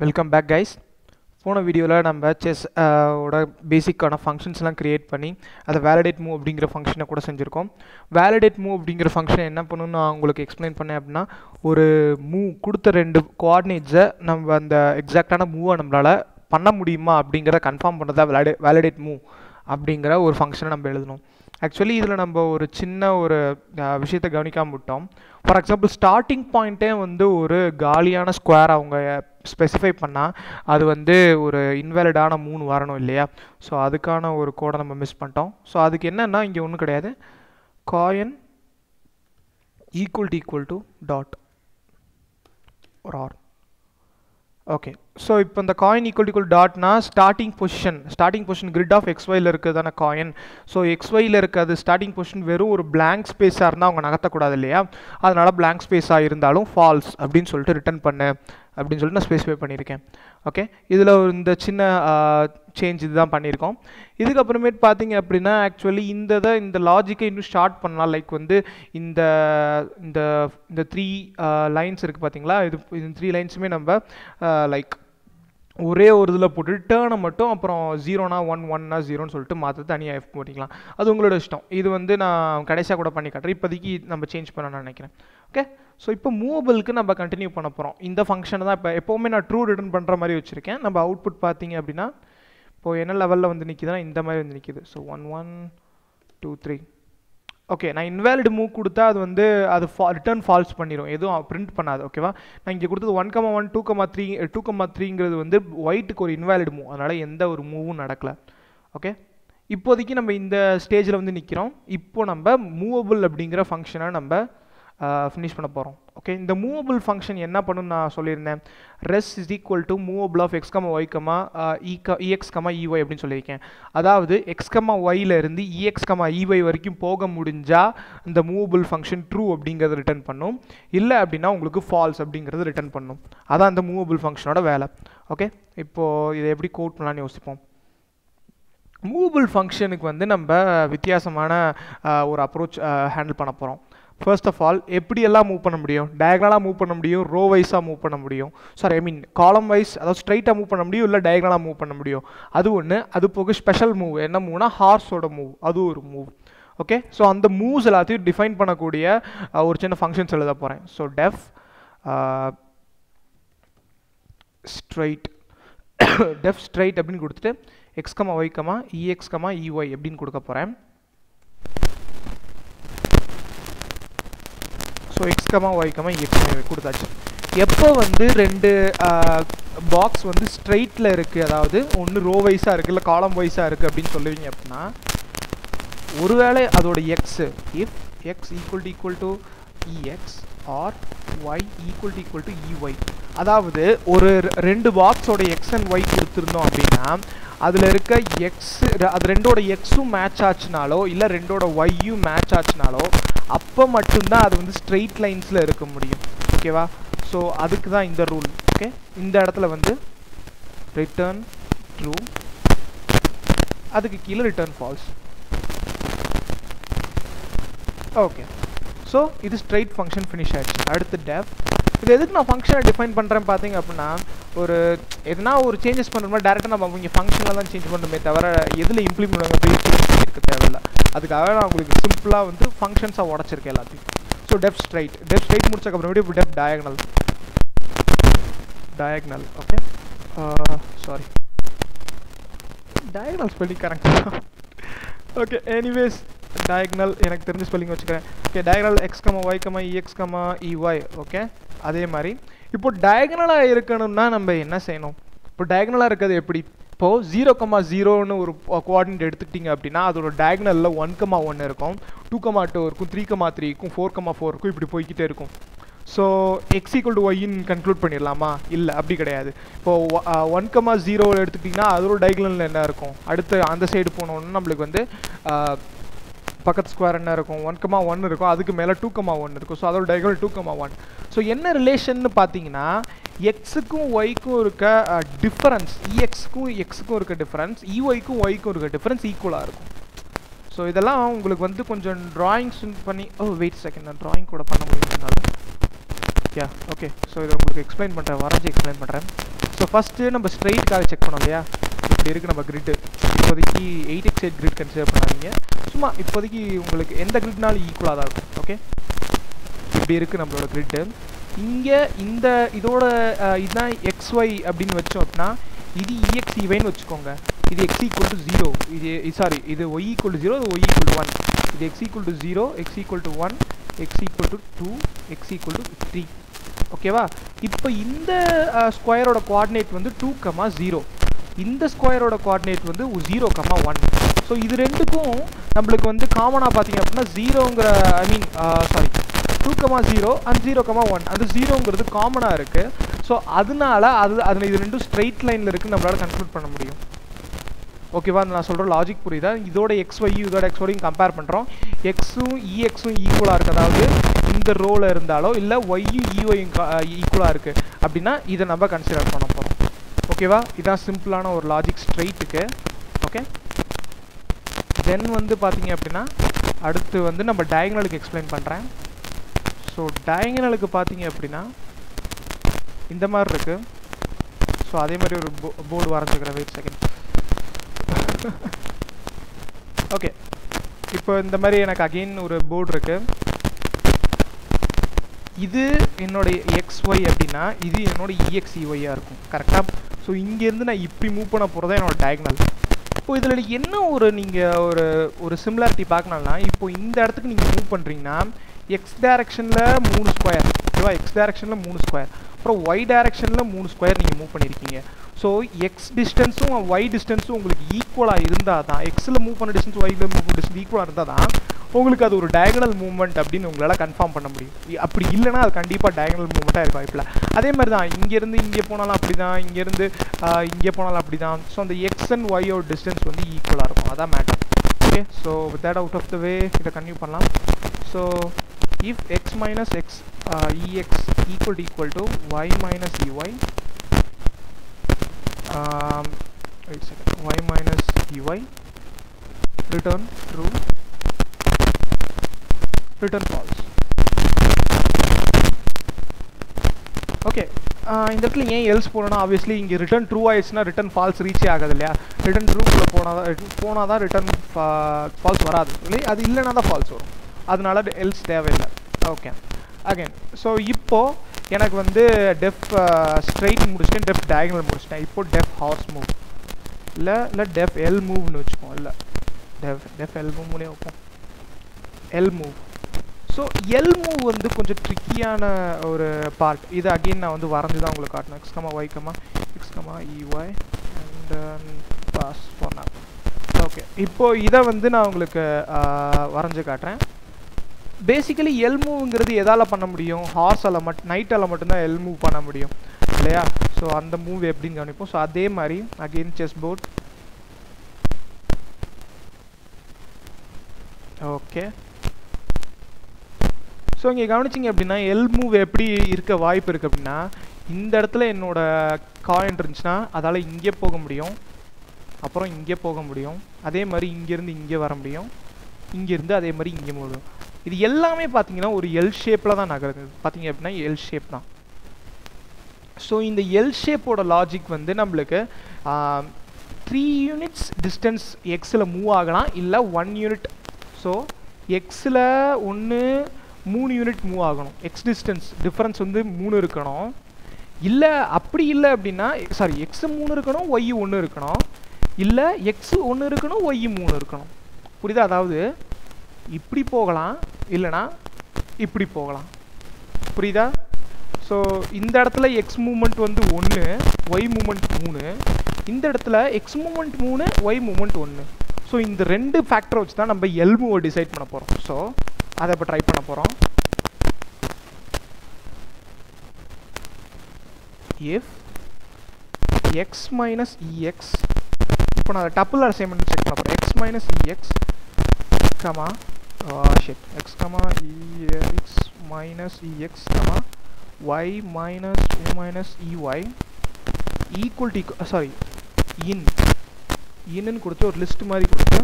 welcome back guys போன வீடியோவில் நம்ம செஸ் ஓட பேசிக்கான ஃபங்க்ஷன்ஸ்லாம் க்ரியேட் பண்ணி அதை வேலிடேட் மூவ் அப்படிங்கிற ஃபங்க்ஷனை கூட செஞ்சுருக்கோம் வேலிடேட் மூவ் அப்படிங்கிற ஃபங்க்ஷன் என்ன பண்ணணும்னு நான் உங்களுக்கு எக்ஸ்பிளைன் பண்ணேன் அப்படின்னா ஒரு மூவ் கொடுத்த ரெண்டு கோஆர்டினேட்ஸை நம்ம அந்த எக்ஸாக்டான மூவை நம்மளால் பண்ண முடியுமா அப்படிங்கிறத கன்ஃபார்ம் பண்ணுறதா வேலிடே வேலிடேட் மூவ் அப்படிங்கிற ஒரு ஃபங்க்ஷனை நம்ம எழுதணும் ஆக்சுவலி இதில் நம்ம ஒரு சின்ன ஒரு அஹ், விஷயத்தை கவனிக்காம விட்டோம் ஃபார் எக்ஸாம்பிள் ஸ்டார்டிங் பாயிண்ட்டே வந்து ஒரு காலியான ஸ்கொயர் அவங்க ஸ்பெசிஃபை பண்ணால் அது வந்து ஒரு இன்வேலிடான மூணு வரணும் இல்லையா ஸோ அதுக்கான ஒரு கோடை நம்ம மிஸ் பண்ணிட்டோம் ஸோ அதுக்கு என்னென்னா இங்கே ஒன்றும் கிடையாது coin equal to equal to dot ஒரு ஆர் ஓகே ஸோ இப்போ இந்த காயின் ஈக்குவல் ஈக்குவல் டாட்னா starting position starting position grid of எக்ஸ்ஒயில் இருக்குது தானே காயின் ஸோ எக்ஸ்ஒயில் இருக்காது ஸ்டார்டிங் பொசிஷன் வெறும் ஒரு blank ஸ்பேஸாக இருந்தால் அவங்க நகர்த்தக்கூடாது இல்லையா அதனால் blank ஸ்பேஸாக இருந்தாலும் ஃபால்ஸ் அப்படின்னு சொல்லிட்டு ரிட்டர்ன் பண்ணு அப்படின்னு சொல்லிட்டு நான் ஸ்பெசிஃபை பண்ணியிருக்கேன் ஓகே இதில் இந்த சின்ன சேஞ்ச் இதுதான் பண்ணியிருக்கோம் இதுக்கப்புறமேட்டு பார்த்தீங்க அப்படின்னா ஆக்சுவலி இந்த இதை இந்த லாஜிக்கை இன்னும் ஸ்டார்ட் பண்ணலாம் லைக் வந்து இந்த இந்த இந்த த்ரீ லைன்ஸ் இருக்குது பார்த்தீங்களா இது இந்த த்ரீ லைன்ஸுமே நம்ம லைக் ஒரே ஒரு இதில் போட்டு டேர்னை மட்டும் அப்புறம் ஜீரோனா ஒன் ஒன்னா ஜீரோன்னு சொல்லிட்டு மாற்ற தனியாக எஃப் போட்டிக்கலாம் அது உங்களோட இஷ்டம் இது வந்து நான் கடைசியாக கூட பண்ணி காட்டுறேன் இப்போதைக்கு நம்ம சேஞ்ச் பண்ணணும்னு நினைக்கிறேன் ஓகே ஸோ இப்போ மூவபிளுக்கு நம்ம கண்டினியூ பண்ண போகிறோம் இந்த ஃபங்க்ஷனை தான் இப்போ எப்போவுமே நான் ட்ரூ ரிட்டர்ன் பண்ணுற மாதிரி வச்சுருக்கேன் நம்ம அவுட்புட் பார்த்தீங்க அப்படின்னா இப்போ என்ன லெவலில் வந்து நிற்கிதுன்னா இந்த மாதிரி வந்து நிற்கிது so one one two three okay நான் இன்வேலிட் மூவ் கொடுத்தா அது வந்து அது ஃபா ரிட்டர்ன் ஃபால்ஸ் பண்ணிடும் எதுவும் பிரிண்ட் பண்ணாது ஓகேவா நான் இங்கே கொடுத்தது one comma one two comma three two comma த்ரீங்கிறது வந்து ஒயிட்டுக்கு ஒரு இன்வேலிட் மூவ் அதனால் எந்த ஒரு மூவும் நடக்கலை ஓகே இப்போதைக்கு நம்ம இந்த ஸ்டேஜில் வந்து நிற்கிறோம் இப்போ நம்ம மூவபிள் அப்படிங்கிற ஃபங்க்ஷனை நம்ம ஃபினிஷ் பண்ண போகிறோம் ஓகே இந்த மூவபிள் ஃபங்க்ஷன் என்ன பண்ணுன்னு நான் சொல்லியிருந்தேன் res is equal to movable of x comma y comma இக இஎக்ஸ் கமா இஒய் அப்படின்னு சொல்லியிருக்கேன் அதாவது எக்ஸ் கமா ஒய்ல இருந்து இஎக்ஸ் கமா இஒய் வரைக்கும் போக முடிஞ்சால் இந்த மூவபிள் ஃபங்க்ஷன் ட்ரூ அப்படிங்கிறத ரிட்டர்ன் பண்ணும் இல்லை அப்படின்னா உங்களுக்கு ஃபால்ஸ் அப்படிங்கிறது ரிட்டர்ன் பண்ணும் அதான் அந்த மூவபிள் ஃபங்க்ஷனோட வேலை ஓகே இப்போது இதை எப்படி கோட் பண்ணலான்னு யோசிப்போம் மூவபிள் ஃபங்க்ஷனுக்கு வந்து நம்ம வித்தியாசமான அஹ், ஒரு அப்ரோச் ஹேண்டில் பண்ண போகிறோம் ஃபர்ஸ்ட் ஆஃப் ஆல் எப்படியெல்லாம் மூவ் பண்ண முடியும் டயக்னலாக மூவ் பண்ண முடியும் ரோ வைஸாக மூவ் பண்ண முடியும் சாரி ஐ மீன் காலம் வைஸ் அதாவது ஸ்ட்ரைட்டாக மூவ் பண்ண முடியும் இல்லை டயக்னலாக மூவ் பண்ண முடியும் அது ஒன்று அது போக ஸ்பெஷல் மூவ் என்ன மூவ்னா ஹார்ஸோட மூவ் அது ஒரு மூவ் ஓகே ஸோ அந்த மூவ்ஸ் எல்லாத்தையும் டிஃபைன் பண்ணக்கூடிய அஹ், ஒரு சின்ன ஃபங்க்ஷன்ஸ் எழுத போகிறேன் so def straight def straight அப்படின்னு கொடுத்துட்டு x comma y comma ex comma ey அப்படின்னு கொடுக்க போகிறேன் so x comma y comma ex கொடுத்தாச்சு எப்போ வந்து ரெண்டு பாக்ஸ் வந்து ஸ்ட்ரைட்டில் இருக்குது அதாவது ஒன்று ரோ வைஸாக இருக்குது இல்லை காலம் வைஸாக இருக்குது அப்படின்னு சொல்லுவீங்க அப்படின்னா ஒருவேளை அதோட x if x equal to equal to ex or y equal to equal to ey அதாவது ஒரு ரெ- ரெண்டு பாக்ஸோட எக்ஸ் அண்ட் ஒய் கொடுத்துருந்தோம் அப்படின்னா அதில் இருக்க எக்ஸ் அது ரெண்டோட எக்ஸும் மேட்ச் ஆச்சுனாலோ இல்லை ரெண்டோட ஒய்யும் மேட்ச் ஆச்சுனாலோ அப்போ மட்டும்தான் அது வந்து ஸ்ட்ரெயிட் லைன்ஸில் இருக்க முடியும் ஓகேவா ஸோ அதுக்கு தான் இந்த ரூல் ஓகே இந்த இடத்துல வந்து ரிட்டர்ன் ட்ரூ அதுக்கு கீழே ரிட்டர்ன் ஃபால்ஸ் ஓகே ஸோ இது ஸ்ட்ரைட் ஃபங்க்ஷன் ஃபினிஷ் ஆயிடுச்சு அடுத்து டெஃப் இது எதுக்கு நான் ஃபங்க்ஷனை டிஃபைன் பண்ணுறேன் பார்த்தீங்க அப்படின்னா ஒரு எதனா ஒரு சேஞ்சஸ் பண்ணுற மாதிரி டேரெக்டாக நம்ம அவங்க ஃபங்க்ஷனில் தான் சேஞ்ச் பண்ணுமே தவிர எதில் இம்ப்ளிமெண்ட் பண்ணுவாங்க போய் இருக்க தேவையில்ல அதுக்காக நான் உங்களுக்கு சிம்பிளாக வந்து ஃபங்க்ஷன்ஸாக உடச்சிருக்கேன் எல்லாத்தையும் so def straight def straight முடிச்சக்கப்புறம் இப்போ def diagonal diagonal okay sorry diagonal spelling கரெக்டாக ஓகே எனிவேஸ் டயக்னல் எனக்கு தெரிஞ்ச ஸ்பெல்லிங் வச்சுக்கிறேன் okay diagonal x comma y comma ex comma ey okay அதே மாதிரி இப்போ டயக்னலாக இருக்கணும்னா நம்ம என்ன செய்யணும் இப்போ டயக்னலாக இருக்கிறது எப்படி இப்போது ஜீரோ கமா ஜீரோன்னு ஒரு கோஆர்டினேட் எடுத்துக்கிட்டிங்க அப்படின்னா அதோட டயக்னலில் ஒன் கமா ஒன் இருக்கும் டூ கமா டூ இருக்கும் த்ரீ கமா த்ரீ இருக்கும் ஃபோர் கமா ஃபோர் இருக்கும் இப்படி போய்க்கிட்டே இருக்கும் ஸோ எக்ஸ் ஈக்குவல் டு ஒய்ன்னு கன்க்ளூட் பண்ணிடலாமா இல்லை அப்படி கிடையாது இப்போ ஒன் கமா ஜீரோ எடுத்துக்கிட்டிங்கன்னா அதோட டயக்னலில் என்ன இருக்கும் அடுத்து அந்த சைடு போனோன்னா நம்மளுக்கு வந்து அஹ், பக்கத்து ஸ்கொயர் என்ன இருக்கும் ஒன் கமா ஒன் இருக்கும் அதுக்கு மேலே டூ கமா ஒன் இருக்கும் ஸோ அதோட diagonal two comma one so என்ன ரிலேஷன்னு பார்த்தீங்கன்னா எக்ஸுக்கும் ஒய்க்கும் இருக்க டிஃபரன்ஸ் இஎக்ஸுக்கும் எக்ஸுக்கும் இருக்க டிஃபரன்ஸ் இஒய்க்கும் ஒய்க்கும் இருக்க டிஃபரன்ஸ் ஈக்குவலாக இருக்கும் ஸோ இதெல்லாம் உங்களுக்கு வந்து கொஞ்சம் ட்ராயிங்ஸ் பண்ணி ஓ வெயிட் செகண்ட் நான் ட்ராயிங் கூட பண்ண முடியும்னால யா ஓகே ஸோ இதை உங்களுக்கு எக்ஸ்பிளைன் பண்ணுறேன் வரைஞ்சி எக்ஸ்பிளைன் பண்ணுறேன் ஸோ ஸோ ஃபஸ்ட்டு நம்ம ஸ்ட்ரைட்டுக்காக செக் பண்ணோம் இல்லையா இப்படி இருக்குது நம்ம கிரிட்டு இப்போதைக்கு eight x eight grid consider பண்ணாதீங்க சும்மா இப்போதைக்கு உங்களுக்கு எந்த கிரிட்னாலும் ஈக்குவலாக தான் இருக்கும் ஓகே இப்படி இருக்குது நம்மளோட கிரிட்டு இங்கே இந்த இதோட அஹ், இதுதான் எக்ஸ் ஒய் அப்படின்னு வச்சோம் அப்படின்னா இது இஎக்ஸ் இவைன்னு வச்சுக்கோங்க இது எக்ஸ் ஈக்குவல் டு ஜீரோ இது சாரி இது ஒய் ஈக்குவல் டு ஜீரோ இது ஒய் ஈக்குவல் டு ஒன் இது x equal to zero x equal to one x equal to two x equal to three ஓகேவா இப்போ இந்த ஸ்கொயரோட கோஆர்டினேட் வந்து டூ கமா ஜீரோ இந்த ஸ்கொயரோட கோஆர்டினேட் வந்து ஜீரோ கமா ஒன் ஸோ இது ரெண்டுக்கும் நம்மளுக்கு வந்து காமனாக பார்த்தீங்க அப்படின்னா ஜீரோங்கிற I mean sorry two comma zero and zero comma one அந்த ஜீரோங்கிறது காமனாக இருக்குது ஸோ அதனால அது அதில் இது ரெண்டும் ஸ்ட்ரெயிட் லைனில் இருக்குன்னு நம்மளால் கன்க்ளூட் பண்ண முடியும் ஓகேவா நான் சொல்கிற லாஜிக் புரியுதா இதோட எக்ஸ் ஒய்யும் இதோட எக்ஸ் ஒய்யும் கம்பேர் பண்ணுறோம் எக்ஸும் இஎக்ஸும் ஈக்குவலாக இருக்குது அதாவது இந்த ரோவில் இருந்தாலோ இல்லை ஒய்யும் இஒயும் ஈக்குவலாக இருக்குது அப்படின்னா இதை நம்ம கன்சிடர் பண்ண போகிறோம் ஓகேவா இதான் சிம்பிளான ஒரு லாஜிக் ஸ்ட்ரைட்டுக்கு ஓகே தென் வந்து பார்த்தீங்க அப்படின்னா அடுத்து வந்து நம்ம டயகனலுக்கு எக்ஸ்பிளைன் பண்ணுறேன் ஸோ டயகனலுக்கு பார்த்தீங்க அப்படின்னா இந்த மாதிரி இருக்கு ஸோ அதே மாதிரி ஒரு போர்டு வரைஞ்சிக்கிறேன் வெயிட் செகண்ட் ஓகே இப்போ இந்த மாதிரி எனக்கு அகெயின் ஒரு போர்டு இருக்கு இது என்னோட எக்ஸ் ஒய் அப்படின்னா இது என்னோட இஎக்ஸ் இஒய்யாக இருக்கும் கரெக்டாக ஸோ இங்கேருந்து நான் இப்படி மூவ் பண்ண போகிறதா என்னோட டயக்னல் இப்போ இதில் என்ன ஒரு நீங்கள் ஒரு ஒரு சிமிலாரிட்டி பார்க்கணும்னா இப்போ இந்த இடத்துக்கு நீங்கள் மூவ் பண்ணுறீங்கன்னா எக்ஸ் டைரக்ஷனில் மூணு ஸ்கொயர் ஓகேவா எக்ஸ் டைரக்ஷனில் மூணு ஸ்கொயர் அப்புறம் ஒய் டைரக்ஷனில் மூணு ஸ்கொயர் நீங்கள் மூவ் பண்ணியிருக்கீங்க ஸோ எக்ஸ் டிஸ்டன்ஸும் ஒய் டிஸ்டன்ஸும் உங்களுக்கு ஈக்குவலாக இருந்தால் தான் எக்ஸில் மூவ் பண்ண டிஸ்டன்ஸ் ஒய்யில் மூவ் பண்ண டிஸ்டன்ஸ் ஈக்குவலாக இருந்தால் தான் உங்களுக்கு அது ஒரு டயகனல் மூவ்மெண்ட் அப்படின்னு உங்களால் கன்ஃபார்ம் பண்ண முடியும் இ- அப்படி இல்லைன்னா அது கண்டிப்பாக டயகனல் மூவ்மெண்ட்டாக இருக்க வாய்ப்பில்லை அதே மாதிரி தான் இங்கேருந்து இங்கே போனாலும் அப்படி தான் இங்கேருந்து இங்கே போனாலும் அப்படி தான் ஸோ அந்த எக்ஸ் அண்ட் ஒய்யோட டிஸ்டன்ஸ் வந்து ஈக்குவலாக இருக்கும் அதான் matter okay so with that out of the way இதை கன்டினியூ பண்ணலாம் so if x minus x ex equal to equal to y minus ey um, wait a second y minus ey return true return false okay இந்த இடத்துல ஏன் else போனோம்னா obviously இங்கே return true ஆயிடுச்சுன்னா return false ரீச்சே ஆகாது இல்லையா return ட்ரூக்குள்ளே போனால் தான் போனால் தான் ரிட்டர்ன் ஃபால்ஸ் வராது இல்லையா அது இல்லைனா தான் ஃபால்ஸ் வரும் அதனால எல்ஸ் தேவையில்லை ஓகே அகைன் ஸோ இப்போது எனக்கு வந்து டெஃப் ஸ்ட்ரைட் முடிச்சிட்டேன் டெஃப் டயகனல் முடிச்சிட்டேன் இப்போ டெஃப் ஹார்ஸ் மூவ் இல்லை இல்லை டெஃப் எல் மூவ்னு வச்சுப்போம் இல்லை டெஃப் டெஃப் எல் மூவ்னே வைப்போம் L move so L move வந்து கொஞ்சம் ட்ரிக்கியான ஒரு பார்ட் இது அகெயின் நான் வந்து வரைஞ்சி தான் உங்களுக்கு காட்டணும் x comma y comma x comma ey and pass போனா ஓகே இப்போ இதை வந்து நான் உங்களுக்கு வரைஞ்சி காட்டுறேன் பேசிக்கலி எல் மூவ்ங்கிறது எதால் பண்ண முடியும் ஹார்ஸால் மட்டும் நைட்டால் மட்டும்தான் எல் மூவ் பண்ண முடியும் இல்லையா ஸோ அந்த மூவ் எப்படின்னு கவனிப்போம் ஸோ அதே மாதிரி again chess board okay so இங்கே கவனிச்சிங்க அப்படின்னா எல் மூவ் எப்படி இருக்க வாய்ப்பு இருக்குது அப்படின்னா இந்த இடத்துல என்னோட காயின் இருந்துச்சுன்னா அதால் இங்கே போக முடியும் அப்புறம் இங்கே போக முடியும் அதே மாதிரி இங்கேருந்து இங்கே வர முடியும் இங்கேருந்து அதே மாதிரி இங்கே முடியும் இது எல்லாமே பார்த்தீங்கன்னா ஒரு எல் ஷேப்பில் தான் நகருது பார்த்தீங்க அப்படின்னா எல் ஷேப் தான் ஸோ இந்த எல் ஷேப்போட லாஜிக் வந்து நம்மளுக்கு த்ரீ யூனிட்ஸ் டிஸ்டன்ஸ் எக்ஸில் மூவ் ஆகலாம் இல்லை ஒன் யூனிட் ஸோ எக்ஸில் ஒன்று மூணு யூனிட் மூவ் ஆகணும் எக்ஸ் டிஸ்டன்ஸ் டிஃப்ரென்ஸ் வந்து மூணு இருக்கணும் இல்லை அப்படி இல்லை அப்படின்னா சாரி எக்ஸ் மூணு இருக்கணும் ஒய் ஒன்று இருக்கணும் இல்லை எக்ஸ் ஒன்று இருக்கணும் ஒய் மூணு இருக்கணும் புரியுதா அதாவது இப்படி போகலாம் இல்லைனா இப்படி போகலாம் புரியுதா ஸோ இந்த இடத்துல எக்ஸ் மூமெண்ட் வந்து ஒன்று ஒய் மூமெண்ட் மூணு இந்த இடத்துல எக்ஸ் மூமெண்ட் மூணு ஒய் மூமெண்ட் ஒன்று ஸோ இந்த ரெண்டு ஃபேக்டரை வச்சு தான் நம்ம எல் மூவை டிசைட் பண்ண போகிறோம் ஸோ அதை இப்போ ட்ரை பண்ண போகிறோம் if x minus ex இப்போ நான் டப்புள் அசைன்மெண்ட் செக் பண்ண போகிறேன் x minus ex comma shit x comma ex minus ex comma y minus o minus ey equal to sorry in இன்னு கொடுத்து ஒரு லிஸ்ட் மாதிரி கொடுத்து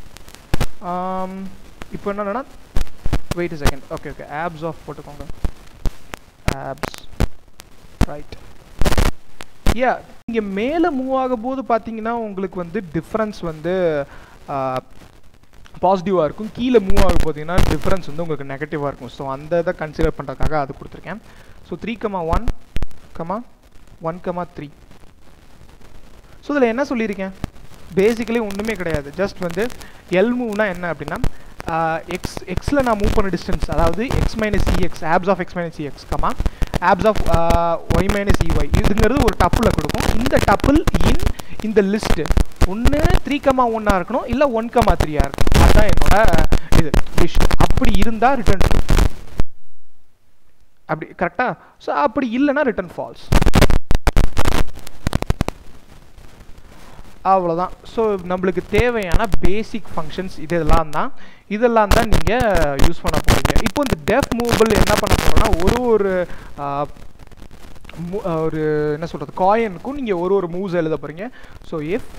இப்போ என்னன்னா wait second okay okay abs of போட்டுக்கோங்க ஆப்ஸ் ரைட் யா இங்கே மேலே மூவ் ஆகும் போது பார்த்தீங்கன்னா உங்களுக்கு வந்து டிஃப்ரென்ஸ் வந்து பாசிட்டிவாக இருக்கும் கீழே மூவ் ஆகும் போதீங்கன்னா டிஃப்ரென்ஸ் வந்து உங்களுக்கு நெகட்டிவாக இருக்கும் ஸோ அந்த இதை கன்சிடர் பண்ணுறதுக்காக அது கொடுத்துருக்கேன் so three comma one comma one comma three so இதில் என்ன சொல்லியிருக்கேன் பேசிக்கலி ஒன்றுமே கிடையாது ஜஸ்ட் வந்து எல் மூவ்னா என்ன அப்படின்னா எக்ஸ் எக்ஸில் நான் மூவ் பண்ண டிஸ்டன்ஸ் அதாவது x minus ex abs of x minus ex comma abs of y minus ey இதுங்கிறது ஒரு டப்பில் கொடுக்கும் இந்த டப்பிள் இன் இந்த லிஸ்ட்டு ஒன்று த்ரீ கமா ஒன்னாக இருக்கணும் இல்லை ஒன் கமா த்ரீயாக இருக்கணும் அதுதான் என்னோட இது விஷ் அப்படி இருந்தால் ரிட்டர்ன் அப்படி கரெக்டாக ஸோ அப்படி இல்லைன்னா ரிட்டர்ன் ஃபால்ஸ் அவ்வளோதான் ஸோ நம்மளுக்கு தேவையான பேசிக் ஃபங்க்ஷன்ஸ் இதெல்லாம் தான் இதெல்லாம் தான் நீங்கள் யூஸ் பண்ண போகிறீங்க இப்போ இந்த டெஃப் மூவபிள் என்ன பண்ண போகிறோன்னா ஒரு ஒரு ஒரு என்ன சொல்கிறது காயினுக்கும் நீங்கள் ஒரு ஒரு மூவ்ஸ் எழுத போகிறீங்க ஸோ இஃப்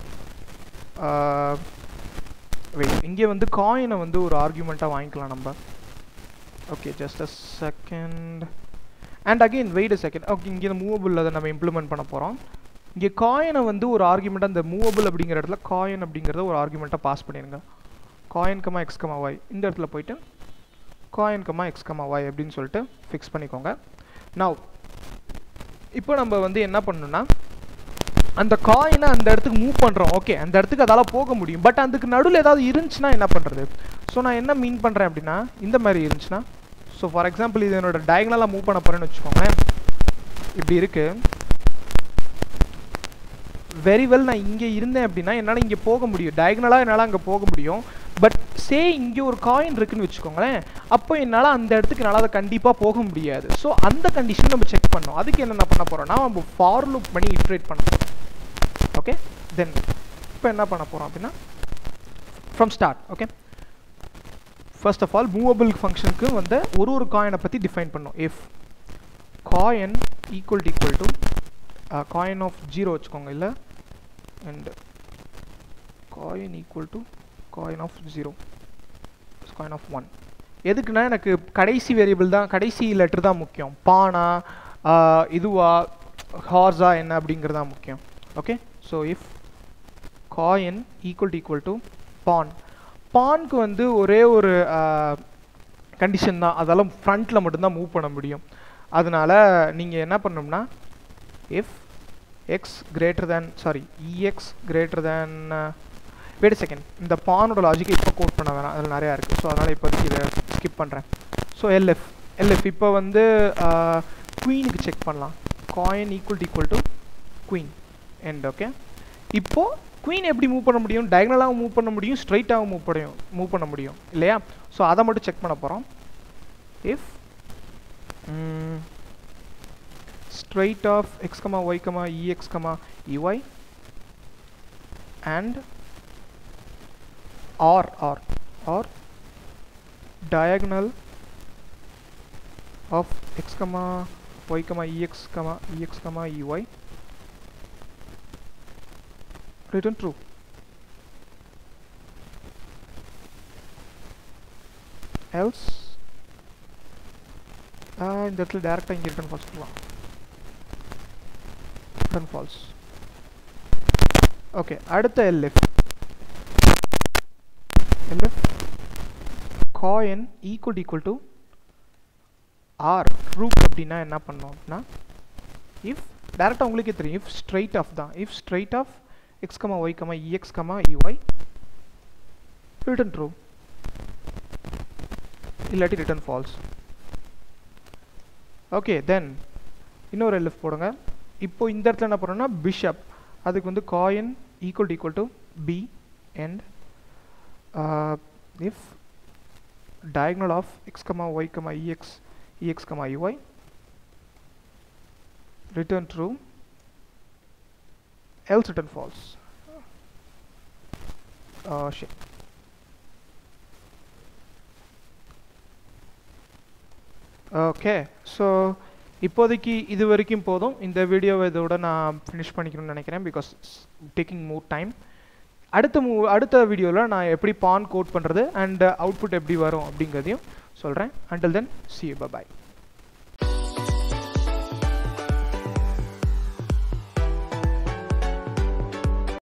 வெயிட் இங்கே வந்து காயினை வந்து ஒரு ஆர்கியூமெண்ட்டாக வாங்கிக்கலாம் நம்ம okay just a second and again wait a second okay இங்கே இந்த மூவபிள் அதை நம்ம இம்ப்ளிமெண்ட் பண்ண போகிறோம் இங்கே காயினை வந்து ஒரு ஆர்குமெண்ட்டாக அந்த மூவபிள் அப்படிங்கிற இடத்துல காயின் அப்படிங்கிறத ஒரு ஆர்குமெண்ட்டாக பாஸ் பண்ணிடுங்க coin comma x comma y இந்த இடத்துல போயிட்டு coin comma x comma y அப்படின்னு சொல்லிட்டு ஃபிக்ஸ் பண்ணிக்கோங்க நவ் இப்போ நம்ம வந்து என்ன பண்ணணும்னா அந்த காயினை அந்த இடத்துக்கு மூவ் பண்ணுறோம் ஓகே அந்த இடத்துக்கு அதால் போக முடியும் பட் அதுக்கு நடுவில் ஏதாவது இருந்துச்சுன்னா என்ன பண்ணுறது ஸோ நான் என்ன மீன் பண்ணுறேன் அப்படின்னா இந்த மாதிரி இருந்துச்சுன்னா ஸோ ஃபார் எக்ஸாம்பிள் இது என்னோட டயக்னலாக மூவ் பண்ண போகிறேன்னு வச்சுக்கோங்களேன் இப்படி இருக்குது வெரி வெல் நான் இங்கே இருந்தேன் அப்படின்னா என்னால் இங்கே போக முடியும் டயக்னலாக என்னால் அங்கே போக முடியும் பட் சே இங்கே ஒரு காயின் இருக்குன்னு வச்சுக்கோங்களேன் அப்போ என்னால் அந்த இடத்துக்கு என்னால் அதை கண்டிப்பாக போக முடியாது ஸோ அந்த கண்டிஷன் நம்ம செக் பண்ணோம் அதுக்கு என்னென்ன பண்ண போகிறோம்னா நம்ம ஃபார் லுக் பண்ணி இட்ரேட் பண்ண போகிறோம் ஓகே தென் இப்போ என்ன பண்ண போகிறோம் அப்படின்னா from start okay first of all movable ஃபங்க்ஷனுக்கு வந்து ஒரு ஒரு காயினை பற்றி டிஃபைன் பண்ணோம் if coin equal to equal to coin of zero வச்சுக்கோங்க இல்லை and coin equal to coin of zero coin of one எதுக்குன்னா எனக்கு கடைசி வேரியபிள் தான் கடைசி லெட்ரு தான் முக்கியம் பானா இதுவா ஹார்ஸா என்ன அப்படிங்கிறது தான் முக்கியம் okay so if coin equal to equal to pawn பான்க்கு வந்து ஒரே ஒரு கண்டிஷன் தான் அதெல்லாம் ஃப்ரண்ட்டில் மட்டும்தான் மூவ் பண்ண முடியும் அதனால் நீங்கள் என்ன பண்ணணும்னா if x greater than sorry ex greater than uh, wait a second இந்த பானோட லாஜிக்கை இப்போ கோட் பண்ண வேணாம் அதில் நிறையா இருக்குது ஸோ அதனால் இப்போதைக்கு இதை ஸ்கிப் பண்ணுறேன் ஸோ எல்எஃப் எல்எஃப் இப்போ வந்து குவீனுக்கு செக் பண்ணலாம் coin equal equal to queen end okay இப்போது குவீன் எப்படி மூவ் பண்ண முடியும் டயக்னலாகவும் மூவ் பண்ண முடியும் ஸ்ட்ரைட்டாகவும் மூவ் பண்ண மூவ் பண்ண முடியும் இல்லையா ஸோ அதை மட்டும் செக் பண்ண போகிறோம் if straight of x comma y comma ex comma ey and or or or diagonal of x comma y comma ex comma ex comma ey return true else இந்த இடத்துல டேரெக்டாக இங்கே ரிட்டர்ன் ஃபால்ஸ் பண்ணலாம் return false okay அடுத்த elif elif coin equal equal to R rook அப்படின்னா என்ன பண்ணோம் அப்படின்னா இஃப் டேரெக்டாக உங்களுக்கே தெரியும் இஃப் ஸ்ட்ரைட் ஆஃப் தான் if straight of x comma y comma ex comma ey return true இல்லாட்டி ரிட்டன் ஃபால்ஸ் ஓகே தென் இன்னொரு எல்எஃப் போடுங்க இப்போ இந்த இடத்துல என்ன பண்ணுறோம்னா பிஷப் அதுக்கு வந்து coin equal equal to B and if diagonal of x comma y comma ex ex comma ey return true else return false uh, shit okay so இப்போதைக்கு இது வரைக்கும் போதும் இந்த வீடியோவை இதோட நான் ஃபினிஷ் பண்ணிக்கணும்னு நினைக்கிறேன் பிகாஸ் டேக்கிங் மோர் டைம் அடுத்த மூ அடுத்த வீடியோவில் நான் எப்படி பான் கோட் பண்ணுறது அண்ட் அவுட்புட் எப்படி வரும் அப்படிங்கிறதையும் சொல்கிறேன் அண்டில் தென் சி பாய்